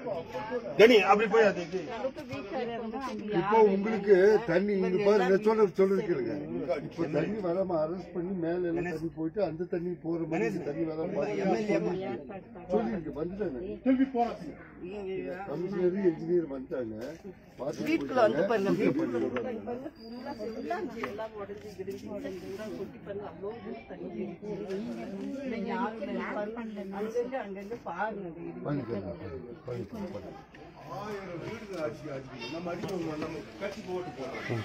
கனி அப்படி போய் அது இது இப்போ உங்களுக்கு தண்ணி இங்க பாருங்க சொல்ல சொல்றது கேளுங்க இப்போ தண்ணி வராம அரெஸ்ட் பண்ணி மேல எல்லாம் தண்ணி போயிட்டு அந்த தண்ணி போற மாதிரி தண்ணி வராம பார்த்து சொல்லிருக்கு வந்துட்டாங்க திருப்பி போறாங்க கமிஷனர் இன்ஜினியர் வந்துட்டாங்க பார்த்து வீட்டுக்குள்ள வந்து பாருங்க போயிட்டாங்க. வீட்டுக்குள்ள வந்து ஃபுல்லா எல்லாம் உடஞ்சி கிடஞ்சி உடஞ்சி கூட கொட்டி பாருங்க அவ்வளோ தூரம் தண்ணி இல்லை யாரும் இல்லை பாருங்க அங்கங்க அங்கங்க பாருங்க அது இடி. பண்ணிக்கலாம் பண்ணிக்கலாம் பண்ணிக்கலாம் ஆயிரம் வீடுகள் ஆட்சி ஆட்சி நம்ம அடிக்கணும் நம்ம கட்சி போட்டு போறோம்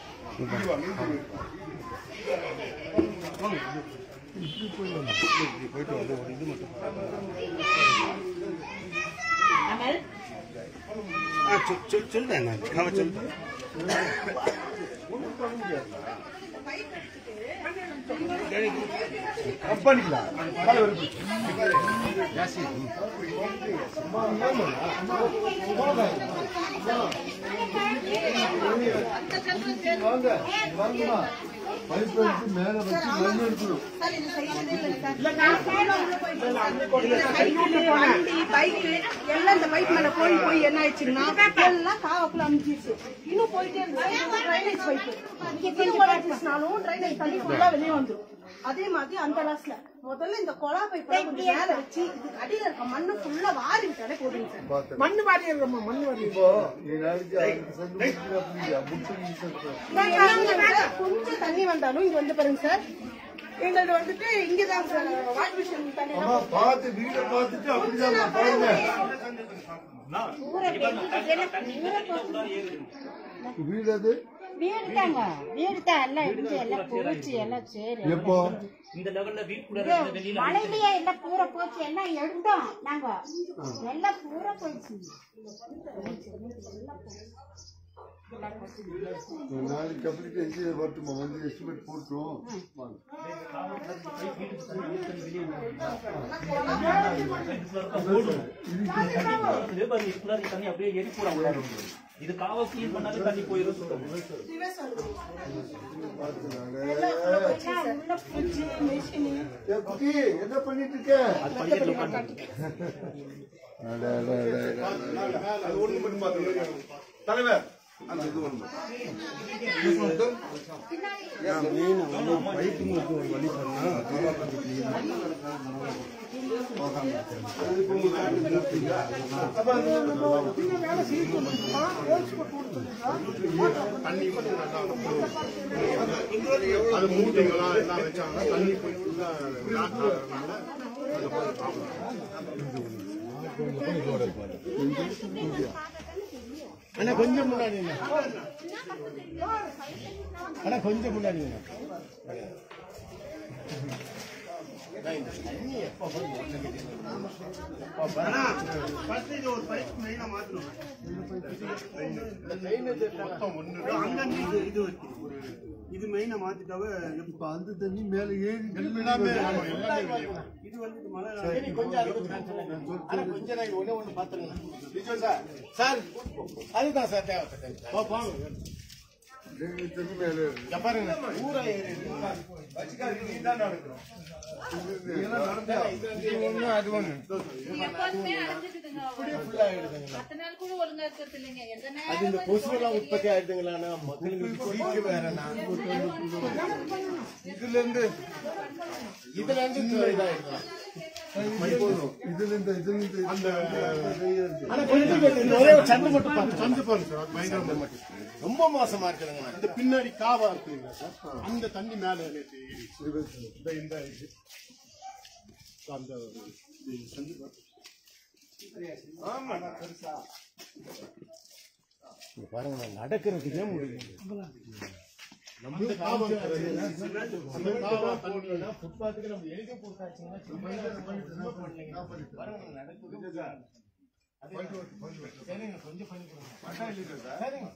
போயிட்டு வந்து ஒரு இது மட்டும் ஆ சொல் சொல் சொல்லுங்க நான் சொல்லுங்க பண்ணிக்கலாம் வாங்க வாங்கம்மா பைப் வச்சு மேல வச்சு மண் எடுக்கணும் வண்டி பைக்கு எல்லாம் இந்த பைப் மேல போய் போய் என்ன ஆயிடுச்சுன்னா எல்லாம் காவக்குள்ள அமைஞ்சிருச்சு இன்னும் போயிட்டே இருக்கு ட்ரைனேஜ் பைப்பு இன்னும் ஓடாச்சுனாலும் ட்ரைனேஜ் தண்ணி ஃபுல்லா வெளியே வந்துரும் அதே மாதிரி அந்த லாஸ்ட்ல முதல்ல இந்த கொலா பைப் கொஞ்சம் மேல வச்சு இதுக்கு அடியில இருக்க மண்ணு ஃபுல்லா வாரி விட்டாலே போதுங்க சார் பார்த்தேன் மண்ணு மாதிரி இருக்கமா மண்ணு மாதிரி இப்போ நீ நாளைக்கு அதுக்கு சென்று முடிக்கிற அப்படியா முடிச்சு கொஞ்சம் தண்ணி வந்தாலும் இங்க வந்து பாருங்க சார் எங்களது வந்துட்டு இங்கதான் சார் வாஷ் மிஷின் தண்ணி அம்மா பார்த்து வீட்டை பார்த்துட்டு அப்படிதான் பாருங்க வீடு அது வீடு தாங்க வீடு தான் எல்லாம் இடிஞ்சு எல்லாம் போச்சு எல்லாம் சரி எப்போ இந்த லெவல்ல வீட் கூட இருந்து வெளியில மழையிலேயே எல்லாம் பூரா போச்சு எல்லாம் எடுத்தோம் நாங்க எல்லாம் பூரா போயிடுச்சு நாளைக்கு கம்ப்ளீட் என்ஜினியர் வரட்டுமா வந்து எஸ்டிமேட் போட்டோம் வாங்க. இதே பாருங்க இதுக்குள்ள தண்ணி அப்படியே எரி கூட உள்ளார இது காவ கிளீன் பண்ணாலே தண்ணி போயிடும் சொல்லுவாங்க பார்த்து நாங்க உள்ள போச்சு ஏ, குட்டி, என்ன பண்ணிட்டு இருக்க அட, அட, அட, அட. அது ஒண்ணு மட்டும் பார்த்து தலைவர் அந்த இது ஒண்ணு அது மூட்டைங்களா எல்லாம் வச்சாங்க தண்ணி போய் ஃபுல்லா நாட்டினால அது போய் அண்ணா கொஞ்சம் முன்னாடி அண்ணா கொஞ்சம் முன்னாடி ஒரு பைப் மெயினா மாத்தணும் மொத்தம் ஒண்ணு அங்கங்க இது இது இருக்கு ஒரு இது மெயினா மாத்திட்டாவே இப்ப அந்த தண்ணி மேல ஏறி எல்லாமே ஆமா, எல்லாமே வெளியே வரும். இது வந்து மழை கொஞ்சம் அறுபது ஆனா கொஞ்சம் நான் ஒண்ணே ஒண்ணு பாத்துருங்க சார் சார் அதுதான் சார் தேவை ஏறி தண்ணி மேல ஏறி. இங்க பாருங்க ஊரா ஏறி இது ஒண்ணு அது ஒண்ணு எப்போதுமே அடைஞ்சிட்டுதுங்க ஃபுல்லா ஆயிடுதுங்க மத்த நாள் கூட ஒழுங்கா இருக்கிறது இல்லைங்க எந்த அது இந்த கொசுவெல்லாம் உற்பத்தி ஆயிடுதுங்களா மக்களுக்கு சீக்கு வேறண்ணா இதுல இருந்து இதுல இருந்து இதாயிடுது போதும். இதுல இருந்து இதுல இருந்து அந்த ஆனா கொஞ்சம் இந்த ஒரே ஒரு சந்து மட்டும் பாருங்க சந்து பாருங்க சார் பயங்கரமா மட்டும் ரொம்ப மோசமா இருக்குதுங்க இந்த பின்னாடி காவா இருக்குங்களா சார் அந்த தண்ணி மேல நேத்து ஏறிடுச்சு. இந்த இந்த இது அந்த இது சந்து பாருங்க. இங்க பாருங்க நான் நடக்கிறதுக்கே முடியல அந்த காவா அந்த காவா தண்ணி ஃபுட்பாத்துக்கு நம்ம எழுதி கொடுத்தாச்சுங்கன்னா பாருங்க நடக்குது சரிங்க கொஞ்சம் பண்ணி கொடுங்க சரிங்க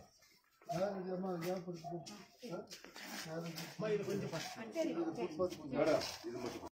ஞாபகப்படுத்திக்கோ.